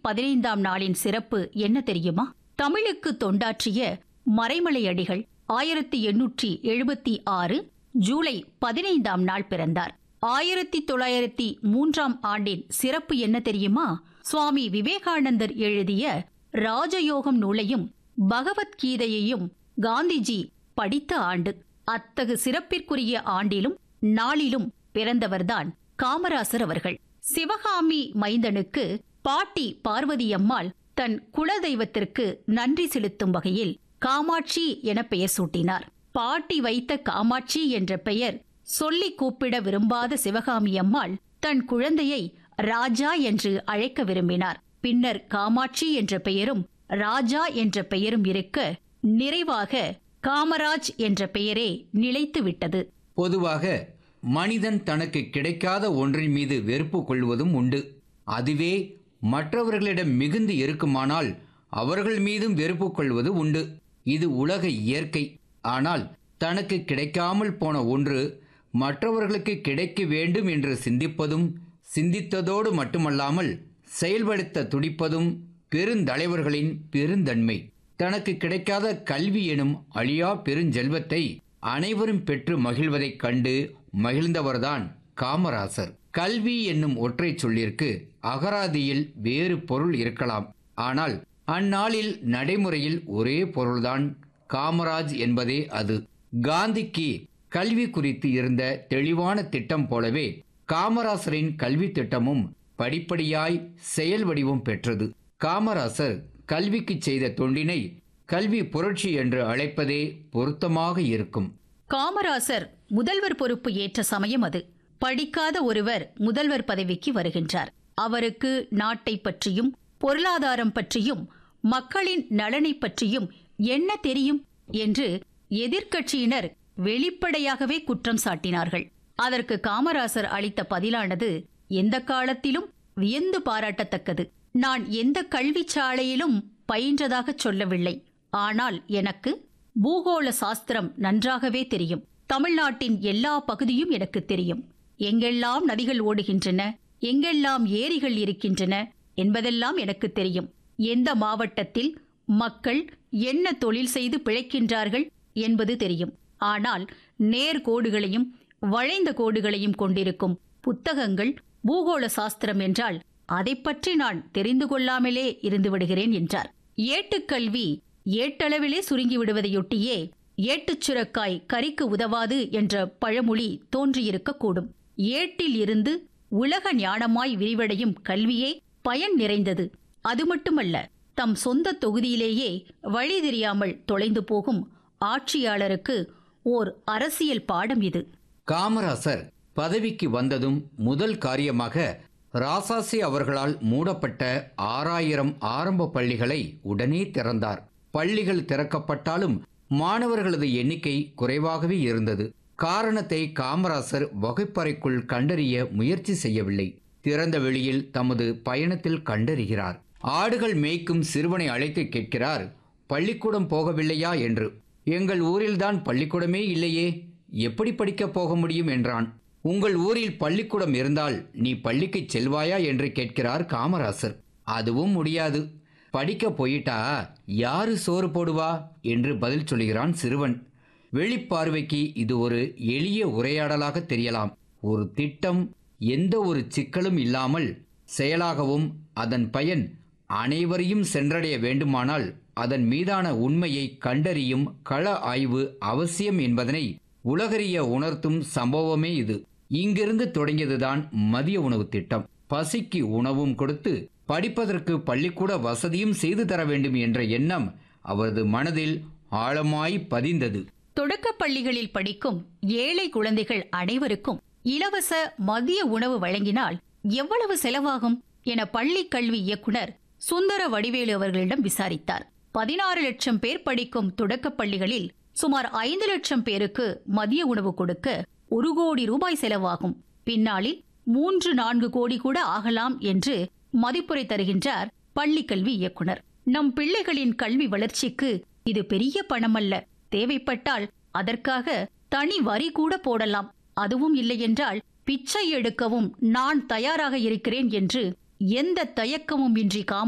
பதினைந்தாம் நாளின் சிறப்பு என்ன தெரியுமா தமிழுக்கு தொண்டாற்றிய மறைமலை அடிகள் ஆயிரத்தி எண்ணூற்றி எழுபத்தி ஆறு ஜூலை பதினைந்தாம் நாள் பிறந்தார் ஆயிரத்தி தொள்ளாயிரத்தி மூன்றாம் ஆண்டின் சிறப்பு என்ன தெரியுமா சுவாமி விவேகானந்தர் எழுதிய ராஜயோகம் நூலையும் பகவத்கீதையையும் காந்திஜி படித்த ஆண்டு அத்தகு சிறப்பிற்குரிய ஆண்டிலும் நாளிலும் பிறந்தவர்தான் காமராசர் அவர்கள் சிவகாமி மைந்தனுக்கு பாட்டி பார்வதியம்மாள் தன் குலதெய்வத்திற்கு நன்றி செலுத்தும் வகையில் காமாட்சி என பெயர் சூட்டினார் பாட்டி வைத்த காமாட்சி என்ற பெயர் சொல்லி கூப்பிட விரும்பாத சிவகாமி அம்மாள் தன் குழந்தையை ராஜா என்று அழைக்க விரும்பினார் பின்னர் காமாட்சி என்ற பெயரும் ராஜா என்ற பெயரும் இருக்க நிறைவாக காமராஜ் என்ற பெயரே நிலைத்து விட்டது பொதுவாக மனிதன் தனக்கு கிடைக்காத ஒன்றின் மீது வெறுப்பு கொள்வதும் உண்டு அதுவே மற்றவர்களிடம் மிகுந்து இருக்குமானால் அவர்கள் மீதும் வெறுப்பு கொள்வது உண்டு இது உலக இயற்கை ஆனால் தனக்கு கிடைக்காமல் போன ஒன்று மற்றவர்களுக்கு கிடைக்க வேண்டும் என்று சிந்திப்பதும் சிந்தித்ததோடு மட்டுமல்லாமல் செயல்படுத்த துடிப்பதும் பெருந்தலைவர்களின் பெருந்தன்மை தனக்கு கிடைக்காத கல்வி எனும் அழியா பெருஞ்செல்வத்தை அனைவரும் பெற்று மகிழ்வதைக் கண்டு மகிழ்ந்தவர்தான் காமராசர் கல்வி என்னும் ஒற்றைச் சொல்லிற்கு அகராதியில் வேறு பொருள் இருக்கலாம் ஆனால் அந்நாளில் நடைமுறையில் ஒரே பொருள்தான் காமராஜ் என்பதே அது காந்திக்கு கல்வி குறித்து இருந்த தெளிவான திட்டம் போலவே காமராசரின் கல்வி திட்டமும் படிப்படியாய் செயல் வடிவம் பெற்றது காமராசர் கல்விக்கு செய்த தொண்டினை கல்வி புரட்சி என்று அழைப்பதே பொருத்தமாக இருக்கும் காமராசர் முதல்வர் பொறுப்பு ஏற்ற சமயம் அது படிக்காத ஒருவர் முதல்வர் பதவிக்கு வருகின்றார் அவருக்கு நாட்டை பற்றியும் பொருளாதாரம் பற்றியும் மக்களின் நலனை பற்றியும் என்ன தெரியும் என்று எதிர்க்கட்சியினர் வெளிப்படையாகவே குற்றம் சாட்டினார்கள் அதற்கு காமராசர் அளித்த பதிலானது எந்த காலத்திலும் வியந்து பாராட்டத்தக்கது நான் எந்த கல்வி சாலையிலும் பயின்றதாகச் சொல்லவில்லை ஆனால் எனக்கு பூகோள சாஸ்திரம் நன்றாகவே தெரியும் தமிழ்நாட்டின் எல்லா பகுதியும் எனக்கு தெரியும் எங்கெல்லாம் நதிகள் ஓடுகின்றன எங்கெல்லாம் ஏரிகள் இருக்கின்றன என்பதெல்லாம் எனக்கு தெரியும் எந்த மாவட்டத்தில் மக்கள் என்ன தொழில் செய்து பிழைக்கின்றார்கள் என்பது தெரியும் ஆனால் நேர்கோடுகளையும் வளைந்த கோடுகளையும் கொண்டிருக்கும் புத்தகங்கள் பூகோள சாஸ்திரம் என்றால் அதை பற்றி நான் தெரிந்து கொள்ளாமலே இருந்து விடுகிறேன் என்றார் ஏட்டுக்கல்வி ஏட்டளவிலே சுருங்கி விடுவதையொட்டியே ஏட்டுச் சுரக்காய் கறிக்கு உதவாது என்ற பழமொழி தோன்றியிருக்கக்கூடும் ஏட்டில் இருந்து உலக ஞானமாய் விரிவடையும் கல்வியே பயன் நிறைந்தது அது மட்டுமல்ல தம் சொந்த தொகுதியிலேயே வழி தெரியாமல் தொலைந்து போகும் ஆட்சியாளருக்கு ஓர் அரசியல் பாடம் இது காமராசர் பதவிக்கு வந்ததும் முதல் காரியமாக ராசாசி அவர்களால் மூடப்பட்ட ஆறாயிரம் ஆரம்ப பள்ளிகளை உடனே திறந்தார் பள்ளிகள் திறக்கப்பட்டாலும் மாணவர்களது எண்ணிக்கை குறைவாகவே இருந்தது காரணத்தை காமராசர் வகுப்பறைக்குள் கண்டறிய முயற்சி செய்யவில்லை திறந்த வெளியில் தமது பயணத்தில் கண்டறிகிறார் ஆடுகள் மேய்க்கும் சிறுவனை அழைத்து கேட்கிறார் பள்ளிக்கூடம் போகவில்லையா என்று எங்கள் ஊரில்தான் பள்ளிக்கூடமே இல்லையே எப்படி படிக்கப் போக முடியும் என்றான் உங்கள் ஊரில் பள்ளிக்கூடம் இருந்தால் நீ பள்ளிக்கு செல்வாயா என்று கேட்கிறார் காமராசர் அதுவும் முடியாது படிக்க போயிட்டா யாரு சோறு போடுவா என்று பதில் சொல்கிறான் சிறுவன் வெளிப்பார்வைக்கு இது ஒரு எளிய உரையாடலாக தெரியலாம் ஒரு திட்டம் எந்த ஒரு சிக்கலும் இல்லாமல் செயலாகவும் அதன் பயன் அனைவரையும் சென்றடைய வேண்டுமானால் அதன் மீதான உண்மையை கண்டறியும் கள ஆய்வு அவசியம் என்பதனை உலகறிய உணர்த்தும் சம்பவமே இது இங்கிருந்து தொடங்கியதுதான் மதிய உணவு திட்டம் பசிக்கு உணவும் கொடுத்து படிப்பதற்கு பள்ளிக்கூட வசதியும் செய்து தர வேண்டும் என்ற எண்ணம் அவரது மனதில் ஆழமாய் பதிந்தது தொடக்கப் பள்ளிகளில் படிக்கும் ஏழை குழந்தைகள் அனைவருக்கும் இலவச மதிய உணவு வழங்கினால் எவ்வளவு செலவாகும் என பள்ளி கல்வி இயக்குனர் சுந்தர வடிவேலு அவர்களிடம் விசாரித்தார் பதினாறு லட்சம் பேர் படிக்கும் தொடக்கப் பள்ளிகளில் சுமார் ஐந்து லட்சம் பேருக்கு மதிய உணவு கொடுக்க ஒரு கோடி ரூபாய் செலவாகும் பின்னாளில் மூன்று நான்கு கோடி கூட ஆகலாம் என்று மதிப்புரை தருகின்றார் பள்ளி கல்வி இயக்குனர் நம் பிள்ளைகளின் கல்வி வளர்ச்சிக்கு இது பெரிய பணமல்ல தேவைப்பட்டால் அதற்காக தனி வரி கூட போடலாம் அதுவும் இல்லையென்றால் பிச்சை எடுக்கவும் நான் தயாராக இருக்கிறேன் என்று எந்த தயக்கமும் இன்றி காம